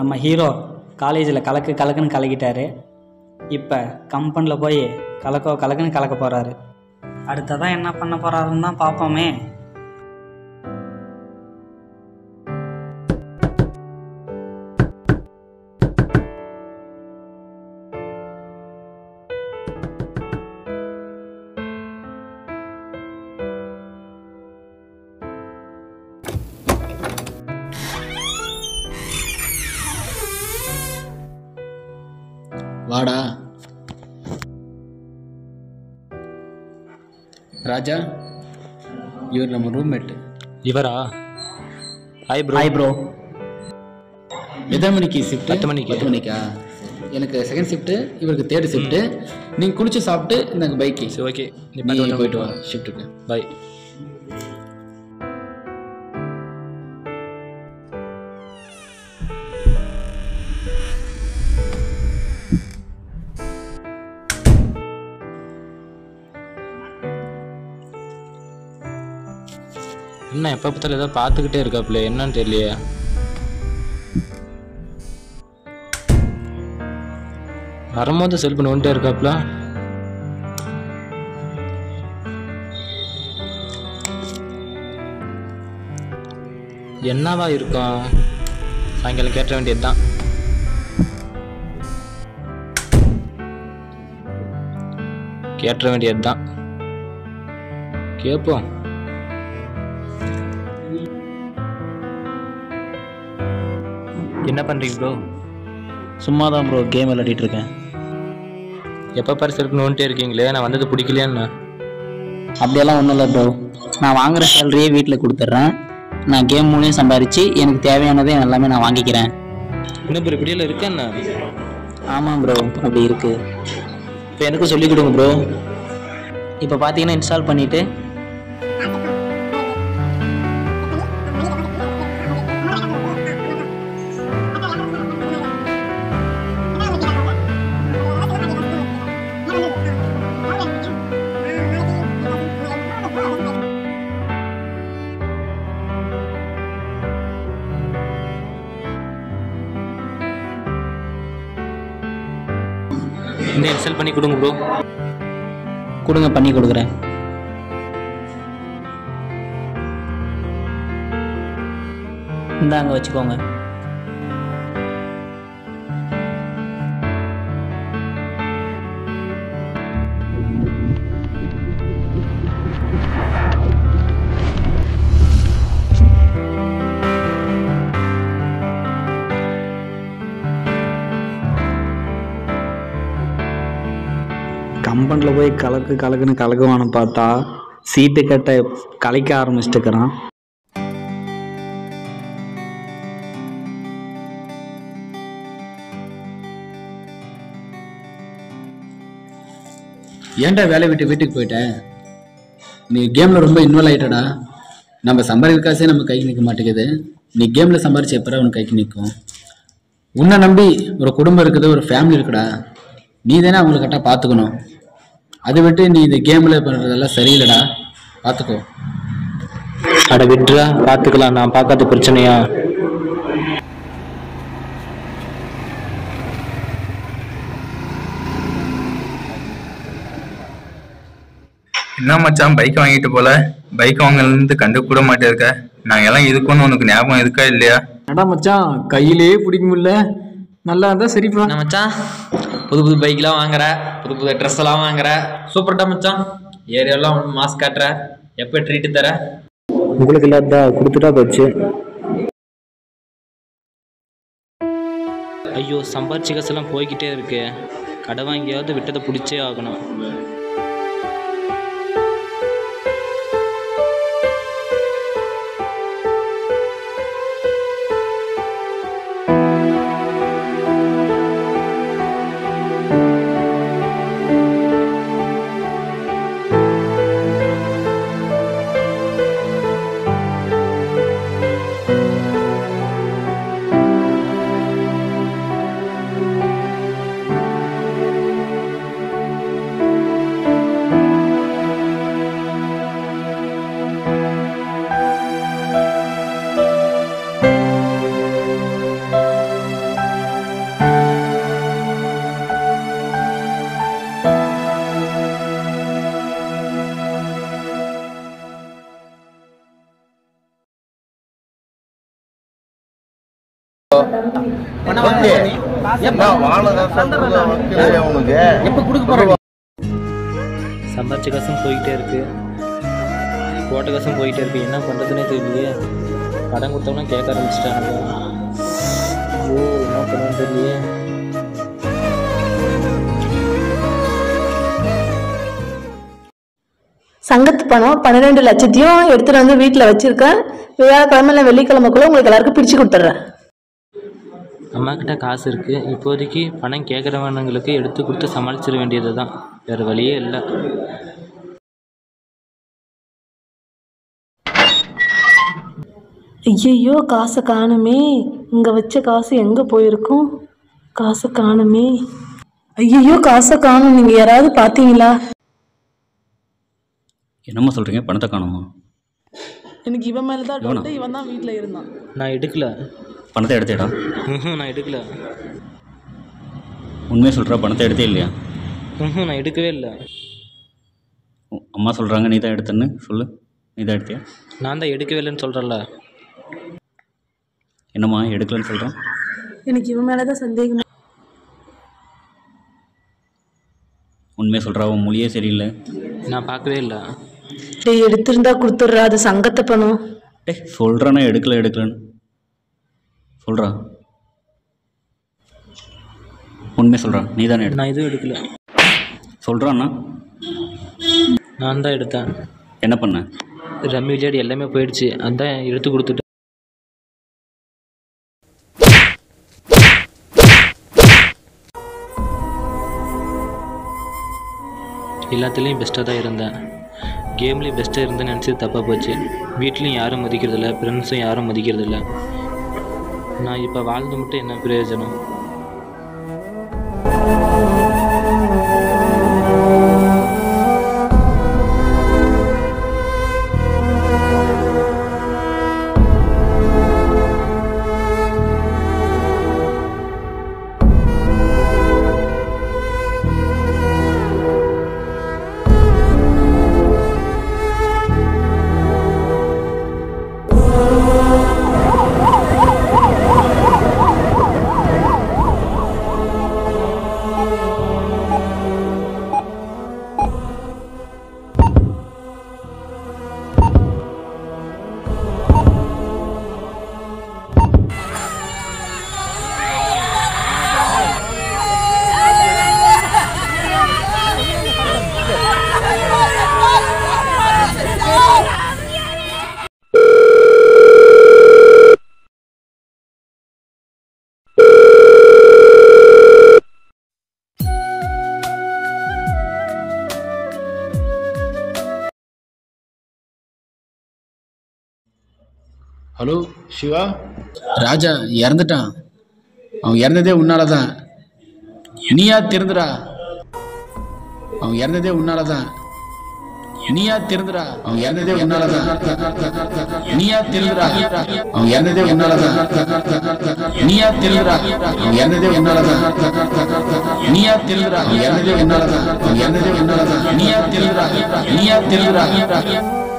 நம்ம ஹீரோ காலேஜில் கலக்கு கலக்குன்னு கலக்கிட்டாரு இப்போ கம்பெனியில் போய் கலக்கோ கலக்குன்னு கலக்க போகிறாரு அடுத்ததான் என்ன பண்ண போகிறாருன்னு தான் பார்ப்போமே வாடா ராஜா இவர் நம்ம ரூம்மேட் இவரா ஹாய் ப்ரோ ஹாய் ப்ரோ எத்தனை மணிக்கு ஷிஃப்ட் பத்து மணிக்கு. பத்து மணிக்கா எனக்கு செகண்ட் ஷிஃப்ட்டு இவருக்கு தேர்ட் ஷிஃப்ட்டு நீங்கள் குளிச்சு சாப்பிட்டு இந்த பைக்கு சரி ஓகே நீ நீ பார்த்து போயிட்டு வா ஷிஃப்ட்டுக்கு பாய் என்ன எப்போ பார்த்தாலும் ஏதோ பார்த்துக்கிட்டே இருக்காப்புல என்னன்னு தெரியலையே வரும்போது செல் நோண்டிட்டே இருக்காப்புல என்னவா இருக்கும் சாயங்காலம் கேட்ட வேண்டியதுதான் கேட்ட வேண்டியதுதான் கேட்போம் என்ன பண்றீங்க ப்ரோ சும்மா தான் ப்ரோ கேம் விளையாடிட்டு இருக்கேன் எப்போ பாரு செல்ஃப் நோண்டிட்டே இருக்கீங்களே நான் வந்தது பிடிக்கலையான்னு அப்படியெல்லாம் ஒன்றும் இல்லை ப்ரோ நான் வாங்குற சேலரியே வீட்டில் கொடுத்துட்றேன் நான் கேம் மூலியம் சம்பாரித்து எனக்கு தேவையானதை எல்லாமே நான் வாங்கிக்கிறேன் இன்னும் ப்ரோ இப்படியெல்லாம் இருக்கா என்ன ஆமாம் ப்ரோ அப்படி இருக்கு இப்போ எனக்கும் சொல்லிக் கொடுங்க ப்ரோ இப்போ பார்த்தீங்கன்னா இன்ஸ்டால் பண்ணிவிட்டு இந்த இன்ஸ்டால் பண்ணி கொடுங்க ப்ரோ கொடுங்க பண்ணி கொடுக்குறேன் இந்தாங்க வச்சுக்கோங்க கம்பெனியில் போய் கலக்கு கலக்குன்னு கலக்குவான்னு பார்த்தா சீட்டு கட்ட கலைக்க ஆரம்பிச்சிட்டுக்கிறான் ஏன்டா வேலை விட்டு வீட்டுக்கு போயிட்டேன் நீ கேமில் ரொம்ப இன்வால்வ் ஆகிட்டடா நம்ம சம்பாதிக்கிற காசே நம்ம கைக்கு நிற்க மாட்டேங்குது நீ கேமில் சம்பாரிச்சு எப்போ உனக்கு கைக்கு நிற்கும் உன்னை நம்பி ஒரு குடும்பம் இருக்குது ஒரு ஃபேமிலி இருக்குடா நீ தானே அவங்கள கரெக்டாக பார்த்துக்கணும் அதை விட்டு நீ இந்த கேமில் பண்ணுறதெல்லாம் சரியில்லைடா பார்த்துக்கோ அட விட்றா பார்த்துக்கலாம் நான் பார்க்காத பிரச்சனையா என்ன மச்சான் பைக் வாங்கிட்டு போல பைக் வாங்கலேருந்து கண்டு கூட மாட்டேருக்க நாங்க எல்லாம் இதுக்குன்னு உனக்கு ஞாபகம் இருக்கா இல்லையா என்னடா மச்சான் கையிலேயே பிடிக்க முடியல நல்லா இருந்தா சரிப்பா என்ன மச்சான் புது புது பைக்லாம் வாங்குற புது புது ட்ரெஸ் எல்லாம் வாங்குற சூப்பர்டா மச்சான் ஏரியாலாம் மாஸ்க் காட்டுற எப்போ ட்ரீட்டு தர உங்களுக்கு இல்லாததா கொடுத்துட்டா போச்சு ஐயோ சம்பாரிச்ச காசெல்லாம் போய்கிட்டே இருக்கு கடை வாங்கியாவது விட்டதை பிடிச்சே ஆகணும் சம்பாரிச்ச காசும் போய்கிட்டே இருக்கு போட்ட காசும் போயிட்டே இருக்கு என்ன பண்ணுறதுனே தெரியலையே கடன் கொடுத்தவங்க கேட்க ஆரம்பிச்சிட்டாங்க ஓ என்ன பண்ணுன்னு தெரியலையே சங்கத்து பணம் பன்னிரெண்டு லட்சத்தையும் எடுத்துட்டு வந்து வீட்டில் வச்சிருக்கேன் வியாழக்கிழமை இல்லை வெள்ளிக்கிழமைக்குள்ள உங்களுக்கு எல்லாருக்கும் பிரிச்சு கொடுத்துட்றேன் அம்மா கிட்ட காசு இருக்குது இப்போதைக்கு பணம் கேட்குறவனுங்களுக்கு எடுத்து கொடுத்து சமாளிச்சிட வேண்டியது தான் வேறு வழியே இல்லை ஐயையோ காசை காணுமே இங்கே வச்ச காசு எங்கே போயிருக்கும் காசை காணுமே ஐயையோ காசை காணும் நீங்கள் யாராவது பார்த்தீங்களா என்னம்மா சொல்கிறீங்க பணத்தை காணுமா எனக்கு இவன் மேலே தான் டவுட்டு இவன் தான் வீட்டில் இருந்தான் நான் எடுக்கல பணத்தை எடுத்தேடா ம்ஹும், நான் எடுக்கல உண்மையை சொல்கிறா பணத்தை எடுத்தே இல்லையா ம்ஹும், நான் எடுக்கவே இல்லை உ- அம்மா சொல்கிறாங்க நீ தான் எடுத்தேன்னு சொல்லு நீ தான் எடுத்தியா நான் தான் எடுக்கவே இல்லைன்னு சொல்கிறேன்ல என்னம்மா எடுக்கலன்னு சொல்கிறேன் எனக்கு இவன் மேலே தான் சந்தேகம் உண்மையை சொல்கிறா உன் மொழியே சரியில்லை நான் பார்க்கவே இல்லை டேய் எடுத்திருந்தா கொடுத்துட்றா அது சங்கத்தை பணம் டேய் சொல்கிறானா எடுக்கல எடுக்கலன்னு சொல்கிறா உண்மையை சொல்கிறா நீ தானே எடுத்த நான் எதுவும் எடுக்கல சொல்கிறான்னா நான் தான் எடுத்தேன் என்ன பண்ண ரம்மி விளையாடி எல்லாமே போயிடுச்சு அதான் எடுத்து கொடுத்துட்டு எல்லாத்துலேயும் பெஸ்ட்டாக தான் இருந்தேன் கேம்லேயும் பெஸ்ட்டாக இருந்தேன்னு நினச்சது தப்பாக போச்சு வீட்லேயும் யாரும் மதிக்கிறதில்ல ஃப்ரெண்ட்ஸும் யாரும் மதிக்கிறதில்ல நான் இப்போ வாழ்ந்து மட்டும் என்ன பிரயோஜனம் ஹலோ சிவா ராஜா இறந்துட்டான் அவன் இறந்ததே உன்னால தான் நீயா திருந்துடா அவன் இறந்ததே உன்னால தான் நீயா திருந்துடா அவன் இறந்ததே உன்னால தான் நீயா திருந்துடா அவன் இறந்ததே உன்னால தான் நீயா திருந்துடா அவன் இறந்ததே உன்னால தான் நீயா திருந்துடா அவன் இறந்ததே உன்னால தான் அவன் இறந்ததே உன்னால தான் நீயா திருந்துடா நீயா திருந்துடா